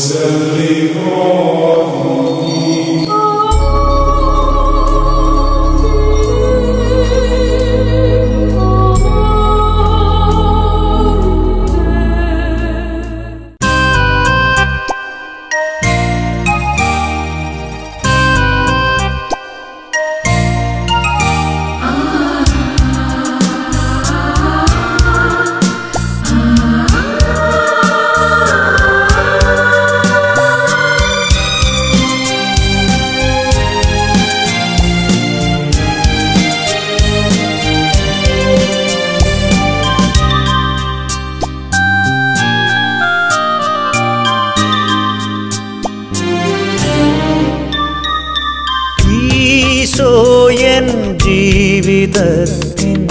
ഈശോയൻ ജീവിതത്തിൻ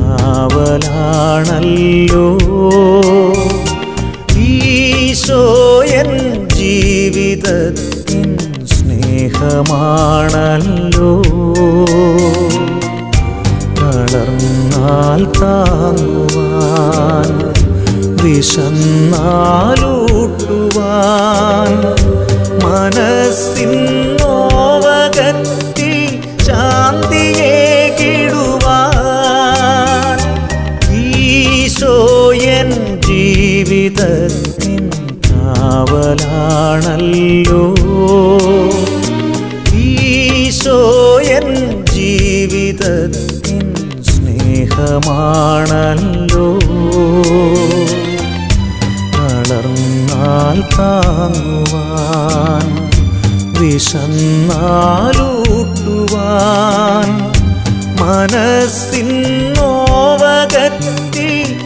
കാവലാണല്ലോ ഈശോയൻ ജീവിതത്തിൻ സ്നേഹമാണല്ലോ തളർന്നാൽ താങ്ങുവാൻ വിശന്നാലൂട്ടുവാൻ മനസ്സിൻ നോവകറ്റി ശാന്തിയേകിടുവാൻ ഈശോയൻ ജീവിതത്തിൻ കാവലാണല്ലോ ഈശോയൻ ജീവിതത്തിൻ സ്നേഹമാണല്ലോ തളർന്നാൽ താങ്ങുവാൻ വിശന്നാലൂട്ടുവാൻ മനസ്സിൻ നോവകറ്റി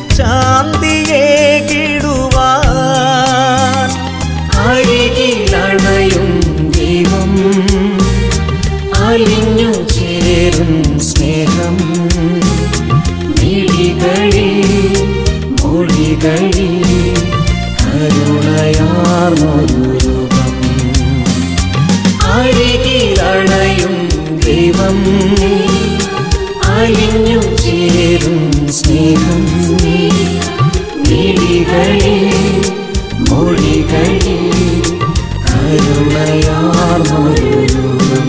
ശാന്തിയേകിടുവാൻ അരികിലണയും ദൈവം അലിഞ്ഞു ചേരും സ്നേഹം മിഴികളിൽ മൊഴികളിൽ കരുണയാർന്നൊരു രൂപം അരികിലണയും ദൈവം അലിഞ്ഞു ചേരും സ്നേഹം മിഴികളിൽ മൊഴികളിൽ കരുണയാർന്നൊരു രൂപം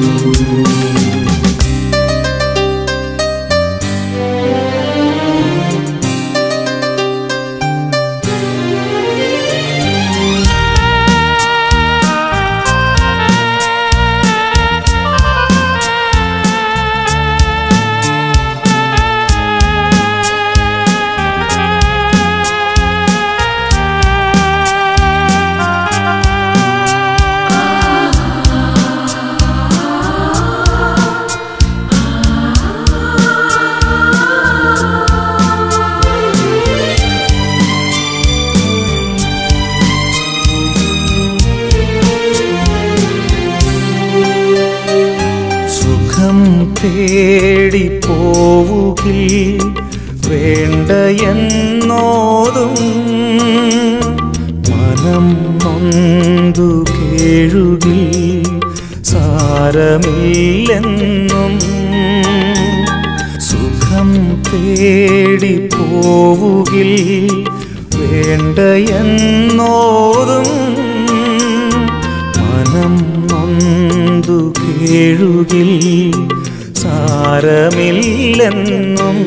സുഖം തേടി പോവുകിൽ വേണ്ട എന്നോതും മനം നൊന്തു കേഴുകിൽ സാരമില്ലെന്നും സുഖം തേടി പോവുകിൽ വേണ്ട എന്നോതും മനം നൊന്തു കേഴുകിൽ സാരമില്ലെന്നും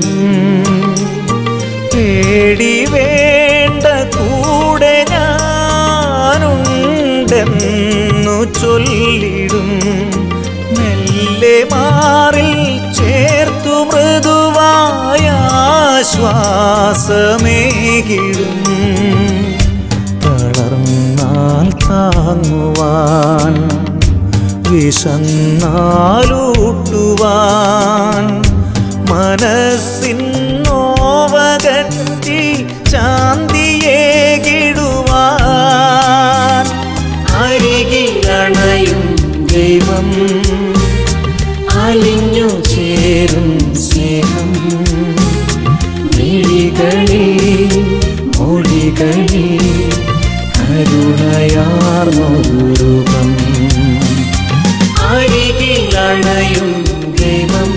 പേടി വേണ്ട കൂടെ ഞാനുണ്ടെന്നു ചൊല്ലിടും മെല്ലെ മാറിൽ ചേർത്തു മൃദുവായ ശ്വാസമേകിടും തളർന്നാൽ താങ്ങുവാൻ വിശന്നാലൂട്ടുവാൻ മനസ്സിൻ നോവകറ്റി ശാന്തിയേകിടുവാൻ അരികിലണയും ദൈവം അലിഞ്ഞു ചേരും സ്നേഹം മിഴികളിൽ മൊഴികളിൽ കരുണയാർന്നൊരു രൂപം അരികിലണയും ദൈവം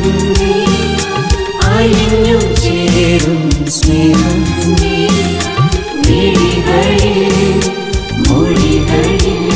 അലിഞ്ഞു ചേരും സ്നേഹം മിഴികളിൽ മൊഴികളിൽ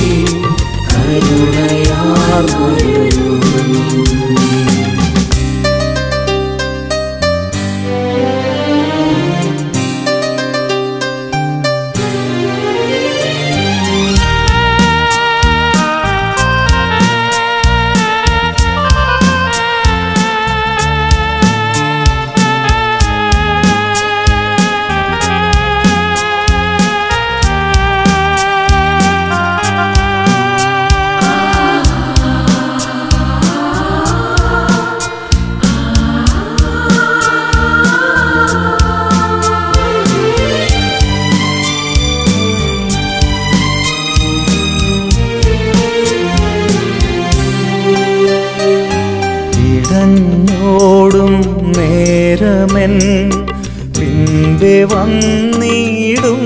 നേരമെൻ പിൻപെ വന്നിടും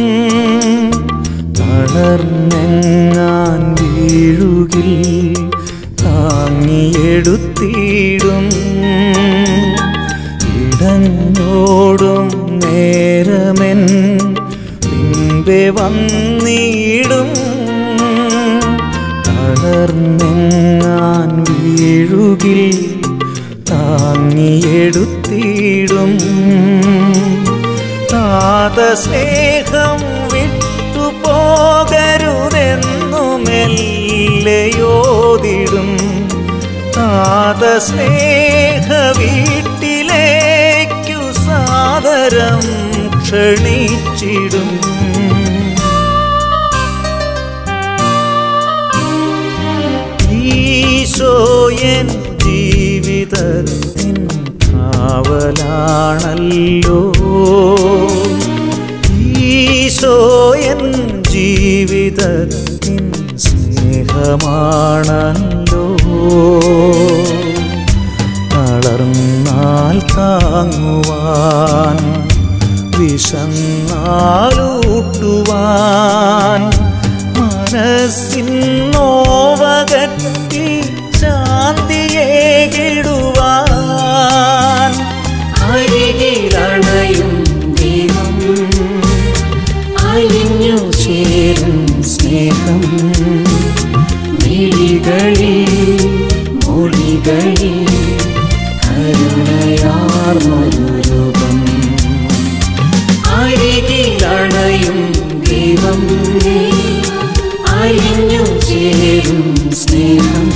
തളർന്നെങ്ങാൻ വീഴുകിൽ താങ്ങിയെടുത്തിടും ഇടഞ്ഞോടും നേരമെൻ പിൻപെ വന്നിടും തളർന്നെങ്ങാൻ വീഴുകിൽ താങ്ങിയെടുത്തിടും താത സ്നേഹം വിട്ടുപോകരുതെന്നു മെല്ലയോതിടും താത സ്നേഹ വീട്ടിലേക്കു സാദരം ക്ഷണിച്ചിടും ഈശോയൻ ജീവിതത്തിൻ കാവലാണല്ലോ ഈശോയൻ ജീവിതത്തിൻ സ്നേഹമാണല്ലോ തളർന്നാൽ താങ്ങുവാൻ വിശന്നാലൂട്ടുവാൻ മനസ്സിൻ നോവകറ്റി ശാന്തിയേകിടുവാൻ അരികിലണയും ദൈവം അലിഞ്ഞു ചേരും സ്നേഹം മിഴികളിൽ മൊഴികളിൽ കരുണയാർന്നൊരു രൂപം അരികിലണയും ദൈവം അലിഞ്ഞു ചേരും സ്നേഹം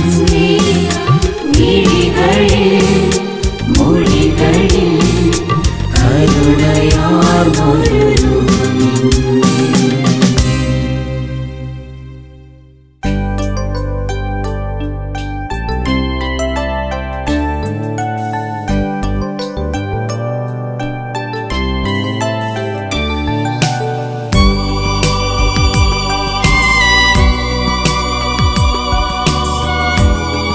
മിഴികളിൽ മൊഴികളിൽ കരുണയാർന്നൊരു രൂപം യേശുവേ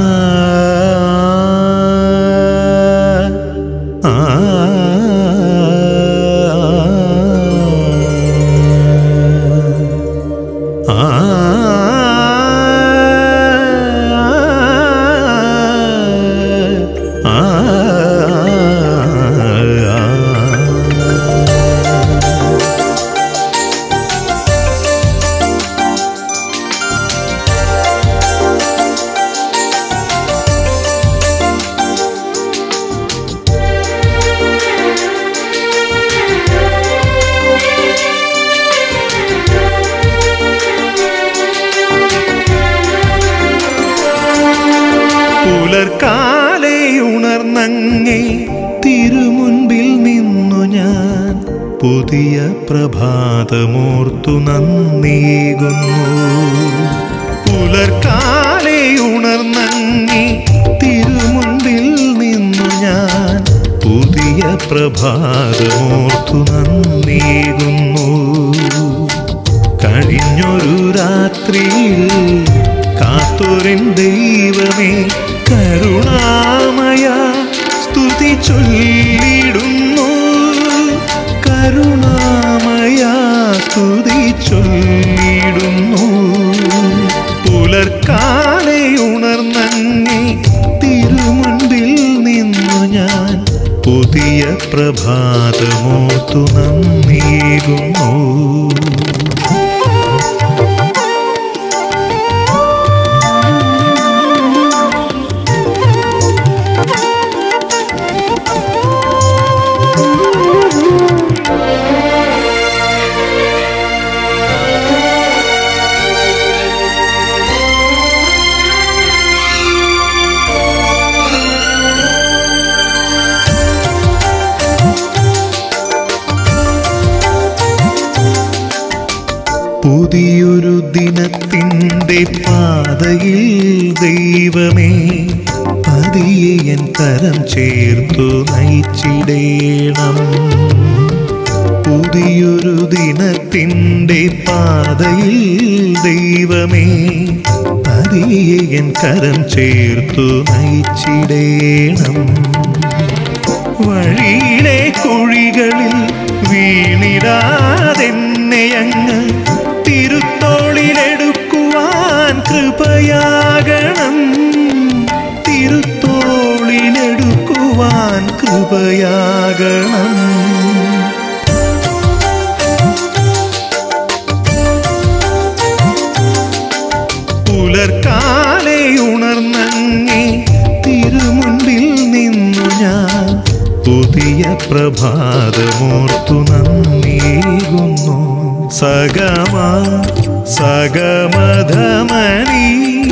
പുലർക്കാലെ ഉണർന്നങ്ങേ തിരുമുൻപിൽ നിന്നു ഞാൻ പുതിയ പ്രഭാതമോർത്തു നന്ദിയേകുന്നു പുലർക്കാലെ ഉണർന്നങ്ങേ തിരുമുൻപിൽ നിന്നു ഞാൻ പുതിയ പ്രഭാതമോർത്തു നന്ദിയേകുന്നു കഴിഞ്ഞൊരു രാത്രിയിൽ കാത്തോരൻ ദൈവമേ കരുണാമയ സ്തുതി ചൊല്ലിടുന്നു കരുണാമയ സ്തുതി ചൊല്ലിടുന്നു പുലർക്കാലെ ഉണർന്നങ്ങി തിരുമുൻപിൽ നിന്നു ഞാൻ പുതിയ പ്രഭാതമോർത്തു നന്ദിയേകുന്നു പുതിയൊരു ദിനത്തിൻ്റെ പാതയിൽ ദൈവമേ പതിയെ എൻ കരം ചേർത്തു നയിച്ചിടേണം പുതിയൊരു ദിനത്തിൻ്റെ പാതയിൽ ദൈവമേ പതിയെ എൻ കരം ചേർത്തു നയിച്ചിടേണം വഴിയിലെ കുഴികളിൽ വീണിടാതെന്നെ അങ്ങ് തിരുത്തോളിലെടുക്കുവാൻ കൃപയാകണം തിരുത്തോളിലെടുക്കുവാൻ കൃപയാകണം പുലർക്കാലെ ഉണർന്നങ്ങി തിരുമുൻപിൽ നിന്നു ഞാൻ പുതിയ പ്രഭാതമോർത്തു നന്ദിയേകുന്നു സഗമ സഗമധമനി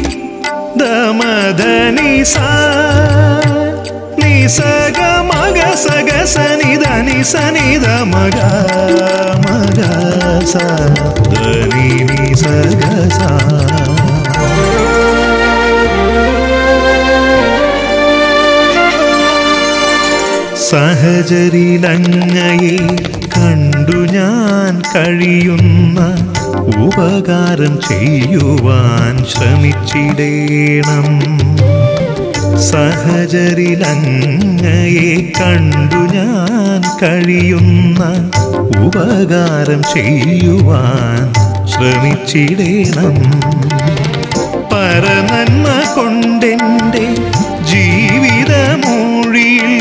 ദമധനി സാ നി സഗ മഗ സഗ സനിധ നി സനിധ മഗ മഗ സ ധനി നി സഗ സാ സഹചരിലങ്ങയെ കണ്ടു ഞാൻ കഴിയുന്ന ഉപകാരം ചെയ്യുവാൻ ശ്രമിച്ചിടേണം സഹചരിലങ്ങയെ കണ്ടു ഞാൻ കഴിയുന്ന ഉപകാരം ചെയ്യുവാൻ ശ്രമിച്ചിടേണം പരനന്മ കൊണ്ടെൻ്റെ ജീവിതമൂഴിയിൽ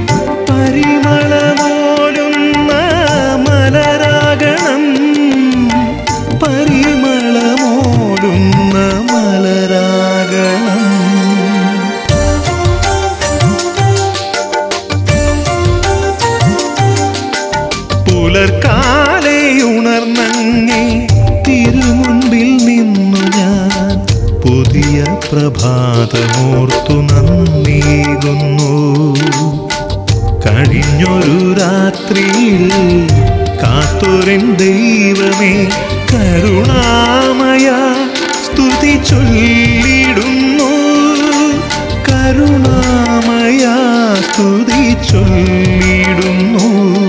പരിമളമോലുന്ന മലരാകണം പരിമളമോലുന്ന മലരാകണം പുലർക്കാലെ ഉണർന്നങ്ങി തിരുമുൻപിൽ നിന്നു ഞാൻ പുതിയ പ്രഭാതമോർത്തു നന്ദിയേകുന്നു കഴിഞ്ഞൊരു രാത്രിയിൽ കാത്തോരൻ ദൈവമേ കരുണാമയ സ്തുതി ചൊല്ലിടുന്നു കരുണാമയ സ്തുതി ചൊല്ലിടുന്നു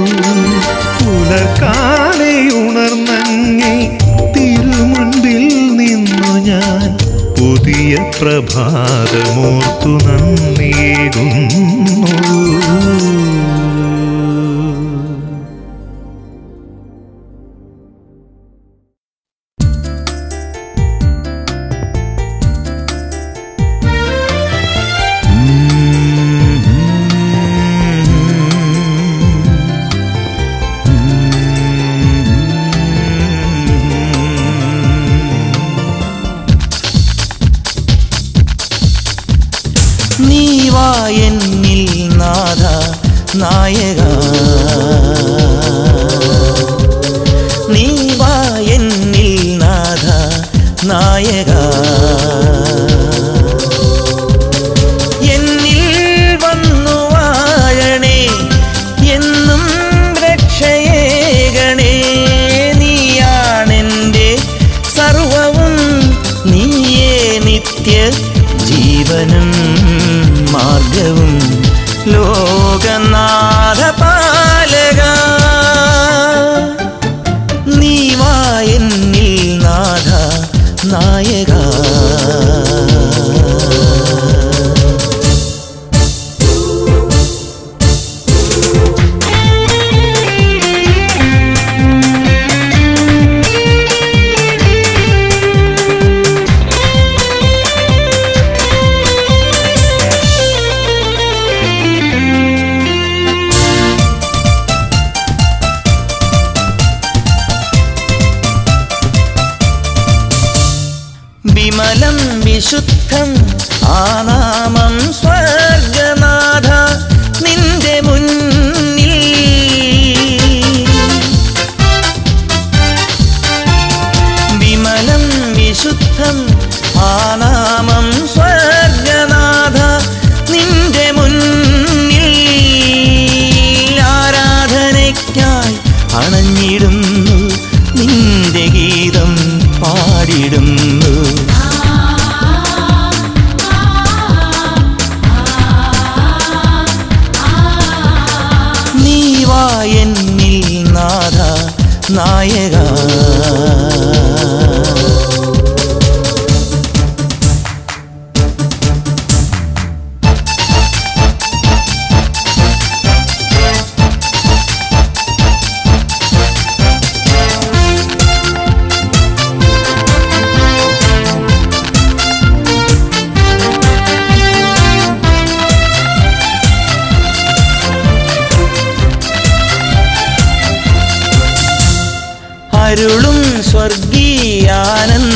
പുലർക്കാലെ ഉണർന്നങ്ങി തിരുമുൻപിൽ നിന്നു ഞാൻ പുതിയ പ്രഭാതമോർത്തു നന്ദിയേകുന്നു നീ വാ എന്നിൽ നാഥ നായക നീ വാ എന്നിൽ നാഥ നായക എന്നിൽ വന്നു വാഴണേ എന്നും രക്ഷയേകണേ നീയാണെൻ്റെ സർവവും നീയേ നിത്യ ജീവനും മാർഗവും ലോകനാഥ പാലക നീ വാ എന്നിൽ നാഥ നായക വിമലം വിശുദ്ധം ആനാമം സ്വർഗനാഥ നിന്റെ മുന്നിൽ വിമലം വിശുദ്ധം ആനാമം സ്വർഗനാഥ നിന്റെ മുന്നിൽ ആരാധനയ്ക്കായി അണഞ്ഞിടുന്നു നിന്റെ ഗീതം പാടിടുന്നു നീ വാ എന്നിൽ നാഥ നായക അരുളും സ്വർഗീയാനന്ദ